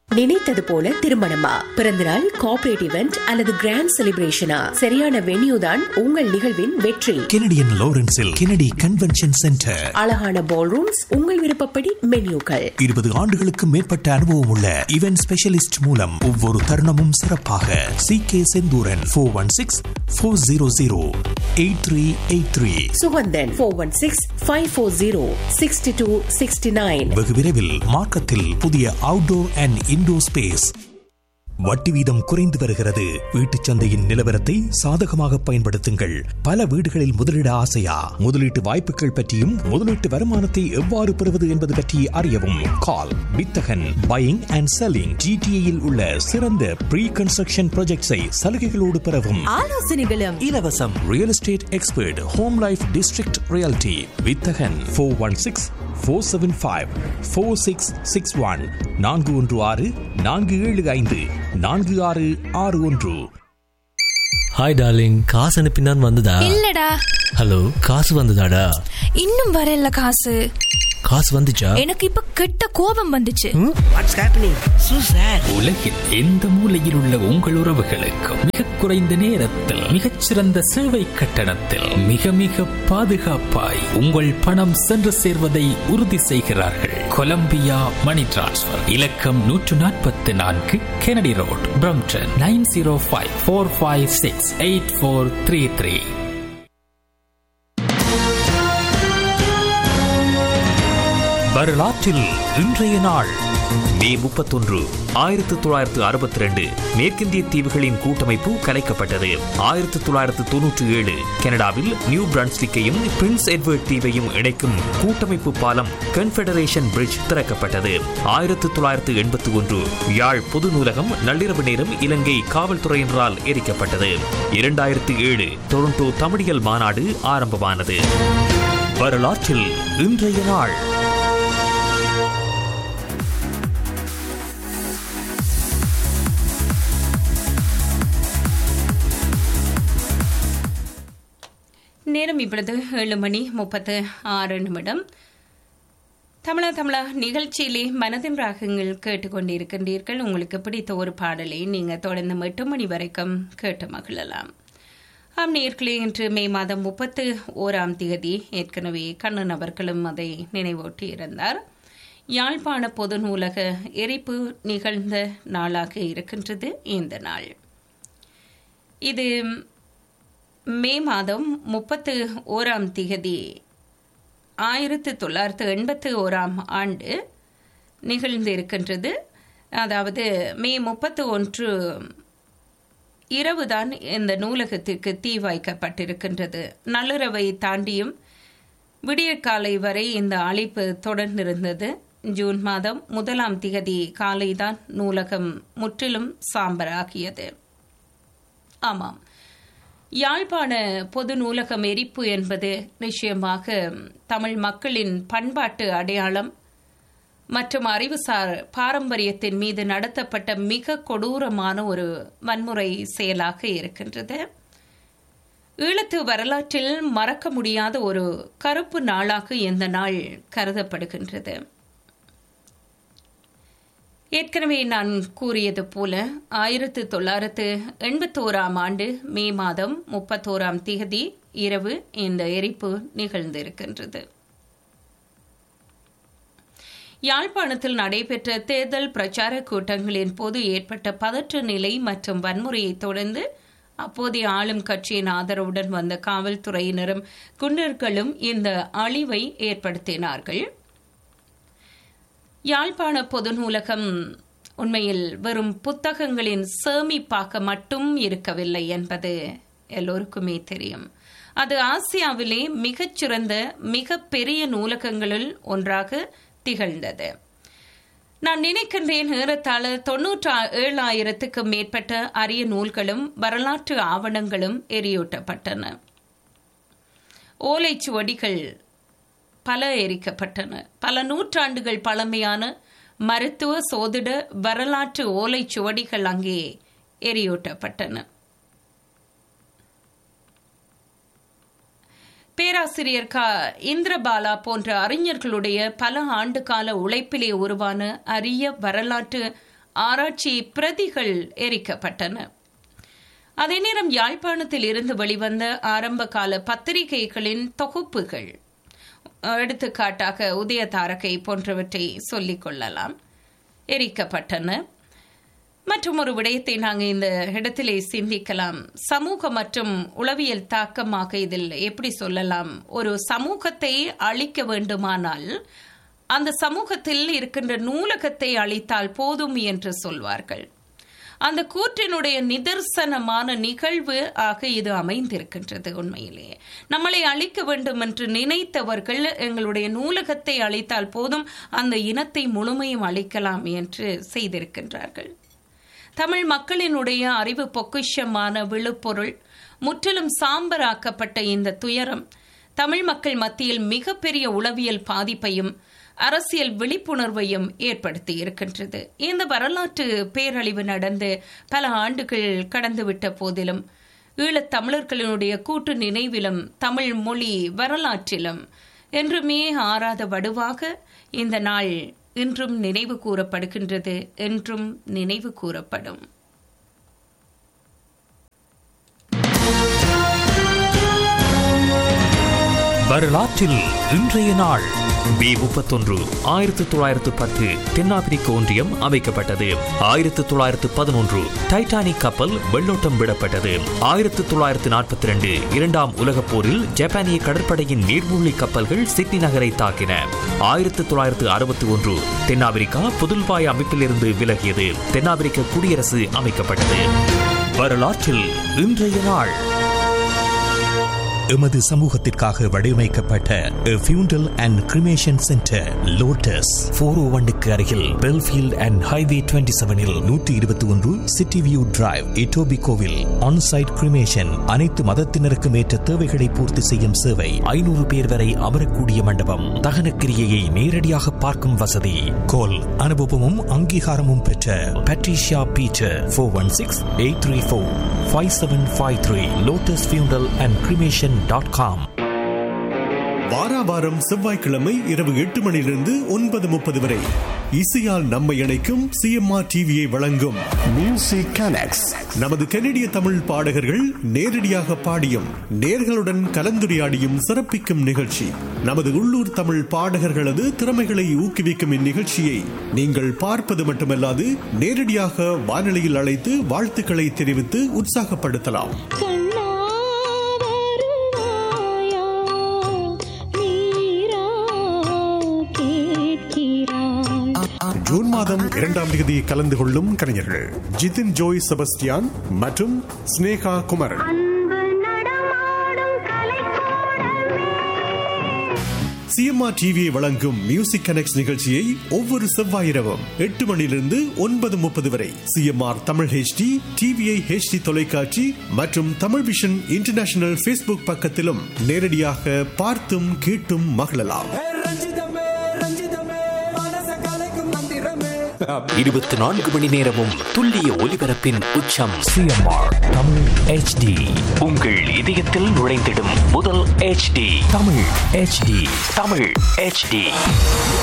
நினைத்தது போல திருமணமா பிறந்தநாள் கார்ப்பரேட் இவெண்ட் அல்லது கிராண்ட் செலிப்ரேஷனா சரியான வென்யூ தான் உங்கள் நிகழ்வின் வெற்றி கெனடியன் லாரன்ஸில் கெனடி கன்வென்ஷன் சென்டர் அழகான பால் ரூம்ஸ் உங்கள் விருப்பப்படி மென்யூக்கள் இருபது ஆண்டுகளுக்கு மேற்பட்ட அனுபவம் உள்ள இவென்ட் ஸ்பெஷலிஸ்ட் மூலம் ஒவ்வொரு தருணமும் சிறப்பாக C K Senthooran four one six four zero zero eight three eight three Suganthan four one six five four zero sixty two sixty nine வெகு விரைவில் மார்க்கத்தில் புதிய அவுட்டோர் அண்ட் இன்டோர் ஸ்பேஸ் வட்டி வீதம் குறைந்து வருகிறது வீட்டுச் சந்தையின் நிலவரத்தை சாதகமாக பயன்படுத்துங்கள் பல வீடுகளில் முதலீட ஆசையா முதலீட்டு வாய்ப்புகள் பற்றியும் முதலீட்டு வருமானத்தை எவ்வாறு பெறுவது என்பது பற்றி அறியவும் கால் வித்தகன் பையிங் அண்ட் செல்லிங் ஜிடிஏயில் உள்ள சிறந்த ப்ரீ கன்ஸ்ட்ரக்ஷன் ப்ராஜெக்ட்ஸை சலுகைகளோடு பெறவும் ஆலோசனைகளும் இலவசம் real estate expert home life district reality Vithagan four one six four seven five four six six one நான்கு ஒன்று ஆறு நான்கு ஏழு ஐந்து நான்கு ஆறு ஆறு ஒன்று ஹாய் டார்லிங் காசு அனுப்பினான் வந்ததா இல்லடா ஹலோ காசு வந்ததாடா இன்னும் வரல காசு காசு வந்துச்சா எனக்கு இப்ப கெட்ட கோபம் வந்துச்சு வாட்ஸ் ஹேப்பனிங் சூ சார் உலகில் எந்த மூலையில் உள்ள உங்கள் உறவுகளுக்கு மிக குறைந்த நேரத்தில் மிகச்சிறந்த சேவை கட்டணத்தில் மிக மிக பாதுகாப்பாய் உங்கள் பணம் சென்று சேர்வதை உறுதி செய்கிறார்கள் கொலம்பியா மணி டிரான்ஸ்ஃபர் இலக்கம் நூற்று நாற்பத்தி நான்கு Kennedy road Brampton nine zero five four five six eight four three three வரலாற்றில் இன்றைய நாள் மே முப்பத்தொன்று ஆயிரத்து தொள்ளாயிரத்து அறுபத்தி ரெண்டு மேற்கிந்திய தீவுகளின் கூட்டமைப்பு கலைக்கப்பட்டது ஆயிரத்து தொள்ளாயிரத்து தொன்னூற்றி ஏழு கனடாவில் நியூ பிரான்ஸ்விக்கையும் பிரின்ஸ் எட்வர்ட் தீவையும் இணைக்கும் கூட்டமைப்பு பாலம் கன்ஃபெடரேஷன் பிரிட்ஜ் திறக்கப்பட்டது ஆயிரத்து தொள்ளாயிரத்து எண்பத்தி ஒன்று யாழ் பொது நூலகம் நள்ளிரவு நேரம் இலங்கை காவல்துறையினரால் எரிக்கப்பட்டது இரண்டாயிரத்து ஏழு டொரண்டோ தமிழியல் மாநாடு ஆரம்பமானது வரலாற்றில் இன்றைய நாள் நேரம் இப்பொழுது ஏழு மணி முப்பத்து ஆறு நிமிடம் தமிழா தமிழா நிகழ்ச்சியிலே மனதின் ராகங்கள் கேட்டுக்கொண்டிருக்கின்றீர்கள் உங்களுக்கு பிடித்த ஒரு பாடலை நீங்கள் தொடர்ந்து எட்டு மணி வரைக்கும் கேட்டு மகிழலாம் ஆம் நேர்களே இன்று மே மாதம் முப்பத்து ஓராம் தேதி ஏற்கனவே கண்ணன் அவர்களும் அதை நினைவூட்டி இருந்தார் யாழ்ப்பாண பொது நூலக எரிப்பு நிகழ்ந்த நாளாக இருக்கின்றது இந்த நாள் இது மே மாதம் முப்பத்து ஓராம் திகதி ஆயிரத்து தொள்ளாயிரத்து எண்பத்து ஓராம் ஆண்டு நிகழ்ந்திருக்கின்றது அதாவது மே முப்பத்து ஒன்று இரவுதான் இந்த நூலகத்திற்கு தீ வைக்கப்பட்டிருக்கின்றது நள்ளிரவை தாண்டியும் விடியற்காலை வரை இந்த அழைப்பு தொடர்ந்திருந்தது ஜூன் மாதம் முதலாம் திகதி காலைதான் நூலகம் முற்றிலும் சாம்பராகியது ஆமாம் யாழ்ப்பாண பொது நூலகம் எரிப்பு என்பது நிச்சயமாக தமிழ் மக்களின் பண்பாட்டு அடையாளம் மற்றும் அறிவுசார் பாரம்பரியத்தின் மீது நடத்தப்பட்ட மிக கொடூரமான ஒரு வன்முறை செயலாக இருக்கின்றது ஈழத்து வரலாற்றில் மறக்க முடியாத ஒரு கருப்பு நாளாக இந்த நாள் கருதப்படுகின்றது ஏற்கனவே நான் கூறியது போல ஆயிரத்து தொள்ளாயிரத்து எண்பத்தோராம் ஆண்டு மே மாதம் முப்பத்தோராம் திகதி இரவு இந்த எரிப்பு நிகழ்ந்திருக்கின்றது யாழ்ப்பாணத்தில் நடைபெற்ற தேர்தல் பிரச்சார கூட்டங்களின் போது ஏற்பட்ட பதற்ற நிலை மற்றும் வன்முறையை தொடர்ந்து அப்போதைய ஆளும் கட்சியின் ஆதரவுடன் வந்த காவல்துறையினரும் குண்டர்களும் இந்த அழிவை ஏற்படுத்தினார்கள் யாழ்ப்பாண பொது நூலகம் உண்மையில் வெறும் புத்தகங்களின் சேமிப்பாக மட்டும் இருக்கவில்லை என்பது எல்லோருக்குமே தெரியும் அது ஆசியாவிலே மிகச்சிறந்த மிக பெரிய நூலகங்களில் ஒன்றாக திகழ்ந்தது நான் நினைக்கின்றேன் ஏறத்தாழ தொன்னூற்று ஏழாயிரத்துக்கும் மேற்பட்ட அரிய நூல்களும் வரலாற்று ஆவணங்களும் எரியூட்டப்பட்டன ஓலைச்சுவடிகள் பல எரிக்கப்பட்டன பல நூற்றாண்டுகள் பழமையான மருத்துவ சோதிட வரலாற்று ஓலைச்சுவடிகள் அங்கே எரியூட்டப்பட்டன பேராசிரியர் க இந்திரபாலா போன்ற அறிஞர்களுடைய பல ஆண்டு கால உழைப்பிலே உருவான அரிய வரலாற்று ஆராய்ச்சி பிரதிகள் எரிக்கப்பட்டன அதே நேரம் யாழ்ப்பாணத்தில் இருந்து வெளிவந்த ஆரம்ப கால பத்திரிகைகளின் தொகுப்புகள் எடுத்துக்காட்டாக உதய தாரகை போன்றவற்றை சொல்லிக் கொள்ளலாம் எரிக்கப்பட்டன மற்றும் ஒரு விடயத்தை நாங்கள் இந்த இடத்திலே சிந்திக்கலாம் சமூக மற்றும் உளவியல் தாக்கமாக இதில் எப்படி சொல்லலாம் ஒரு சமூகத்தை அழிக்க வேண்டுமானால் அந்த சமூகத்தில் இருக்கின்ற நூலகத்தை அழித்தால் போதும் என்று சொல்வார்கள் அந்த கூற்றினுடைய நிதர்சனமான நிகழ்வு ஆக இது அமைந்திருக்கின்றது உண்மையிலேயே நம்மளை அழிக்க வேண்டும் என்று நினைத்தவர்கள் எங்களுடைய நூலகத்தை அழித்தால் போதும் அந்த இனத்தை முழுமையும் அழிக்கலாம் என்று செய்திருக்கின்றார்கள் தமிழ் மக்களினுடைய அறிவு பொக்கிஷமான விழுப்பொருள் முற்றிலும் சாம்பராக்கப்பட்ட இந்த துயரம் தமிழ் மக்கள் மத்தியில் மிகப்பெரிய உளவியல் பாதிப்பையும் அரசியல் விழிப்புணர்வையும் ஏற்படுத்தி இருக்கின்றது இந்த வரலாற்று பேரழிவு நடந்து பல ஆண்டுகள் கடந்துவிட்ட போதிலும் ஈழத் தமிழர்களினுடைய கூட்டு நினைவிலும் தமிழ் மொழி வரலாற்றிலும் என்றுமே ஆறாத வடுவாக இந்த நாள் இன்றும் நினைவு கூறப்படுகின்றது என்றும் நினைவு கூறப்படும் வரலாற்றில் இன்றைய நாள் மே முப்பத்தொன்று ஆயிரத்து தொள்ளாயிரத்து பத்து தென்னாப்பிரிக்க ஒன்றியம் அமைக்கப்பட்டது ஆயிரத்து தொள்ளாயிரத்து பதினொன்று டைட்டானிக் கப்பல் வெள்ளோட்டம் விடப்பட்டது ஆயிரத்து தொள்ளாயிரத்து நாற்பத்தி ரெண்டு இரண்டாம் உலகப் போரில் ஜப்பானிய கடற்படையின் நீர்மூழ்கி கப்பல்கள் சிட்னி நகரை தாக்கின ஆயிரத்து தொள்ளாயிரத்து அறுபத்தி ஒன்று தென்னாப்பிரிக்கா புதுல்வாய் அமைப்பிலிருந்து விலகியது தென்னாப்பிரிக்க குடியரசு அமைக்கப்பட்டது வரலாற்றில் இன்றைய நாள் எமது சமூகத்திற்காக வடிவமைக்கப்பட்ட funeral and cremation centre lotus four o ஒன்னுக்கு அருகில் பெல்ஃபீல்ட் அண்ட் ஹைவே டுவெண்ட்டி செவனில் நூற்றி இருபத்தி ஒன்று சிட்டி வியூ டிரைவ் இட்டோபி கோவில் ஆன்சைட் கிரிமேஷன் அனைத்து மதத்தினருக்கும் ஏற்ற தேவைகளை பூர்த்தி செய்யும் சேவை ஐநூறு பேர் வரை அமரக்கூடிய மண்டபம் தகன கிரியையை நேரடியாக பார்க்கும் வசதி கோல் அனுபவமும் அங்கீகாரமும் பெற்ற Patricia Peter four one six eight three four five seven five three lotus funeral and cremation dot com வாராவாரம் செவ்வாய்க்கிழமை இரவு எட்டு மணியிலிருந்து ஒன்பது முப்பது வரை இசையால் நம்மை இணைக்கும் சிஎம்ஆர் டிவியை வழங்கும் மியூசிக் கனெக்ட்ஸ் நமது கனடிய தமிழ் பாடகர்கள் நேரடியாக பாடியும் நேர்களுடன் கலந்துரையாடியும் சிறப்பிக்கும் நிகழ்ச்சி நமது உள்ளூர் தமிழ் பாடகர்களது திறமைகளை ஊக்குவிக்கும் இந்நிகழ்ச்சியை நீங்கள் பார்ப்பது மட்டுமல்லாது நேரடியாக வானொலியில் அழைத்து வாழ்த்துக்களை தெரிவித்து உற்சாகப்படுத்தலாம் ஜூன் மாதம் இரண்டாம் தேதி கலந்து கொள்ளும் கலைஞர்கள் ஜிதின் ஜோய் செபஸ்டியான் மற்றும் ஸ்னேகா குமரன் சிஎம்ஆர் டிவியை வழங்கும் மியூசிக் கனெக்ட் நிகழ்ச்சியை ஒவ்வொரு செவ்வாய் இரவும் எட்டு மணியிலிருந்து ஒன்பது முப்பது வரை CMR Tamil HD TVI HD தொலைக்காட்சி மற்றும் தமிழ் விஷன் இன்டர்நேஷனல் ஃபேஸ்புக் பக்கத்திலும் நேரடியாக பார்த்தும் கேட்டும் மகிழலாம் இருபத்தி நான்கு மணி நேரமும் துல்லிய ஒலிபரப்பின் உச்சம் சிஎம்ஆர் தமிழ் ஹெச்டி உங்கள் இதயத்தில் நுழைந்திடும் முதல் HD Tamil HD Tamil HD